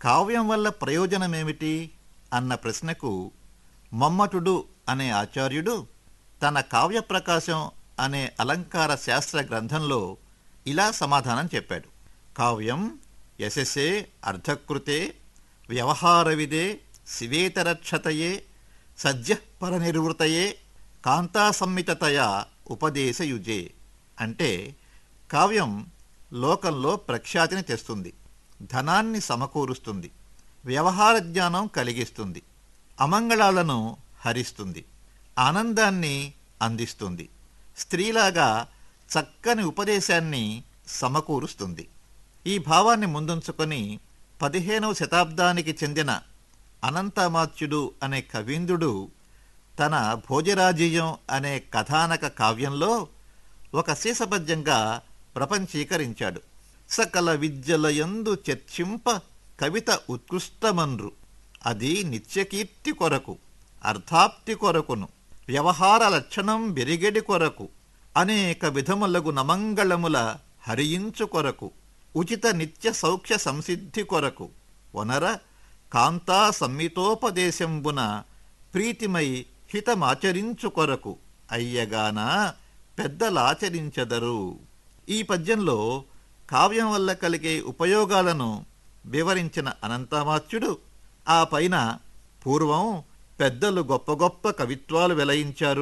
కావ్యం వల్ల ప్రయోజనమేమిటి అన్న ప్రశ్నకు మమ్మటుడు అనే ఆచార్యుడు తన కావ్య ప్రకాశం అనే అలంకార శాస్త్ర గ్రంథంలో ఇలా సమాధానం చెప్పాడు కావ్యం యశసే అర్ధకృతే వ్యవహారవిదే శివేతరక్షతయే సజ్జ పరనిర్వృతయే కాంతాసమ్మితతయా ఉపదేశయుజే అంటే కావ్యం లోకంలో ప్రఖ్యాతిని తెస్తుంది ధనాన్ని సమకూరుస్తుంది వ్యవహార జ్ఞానం కలిగిస్తుంది అమంగళాలను హరిస్తుంది ఆనందాన్ని అందిస్తుంది స్త్రీలాగా చక్కని ఉపదేశాన్ని సమకూరుస్తుంది ఈ భావాన్ని ముందుంచుకొని పదిహేనవ శతాబ్దానికి చెందిన అనంతమాత్యుడు అనే కవీంద్రుడు తన భోజరాజీయం అనే కథానక కావ్యంలో ఒక శీసపద్యంగా ప్రపంచీకరించాడు సకల విద్యలయందు చర్చింప కవిత ఉత్కృష్టమన్రు అది నిత్యకీర్తి కొరకు అర్థాప్తి కొరకును వ్యవహార లక్షణం బెరిగెడి కొరకు అనేక విధములగు నమంగళముల హరించు కొరకు ఉచిత నిత్య సౌఖ్య సంసిద్ధి కొరకు వనర కాంతా సంహితోపదేశంబున ప్రీతిమై హితమాచరించు కొరకు అయ్యగాన పెద్దలాచరించెదరు ఈ పద్యంలో కావ్యం వల్ల కలిగే ఉపయోగాలను వివరించిన అనంతమాత్యుడు ఆ పైన పూర్వం పెద్దలు గొప్ప గొప్ప కవిత్వాలు వెలయించారు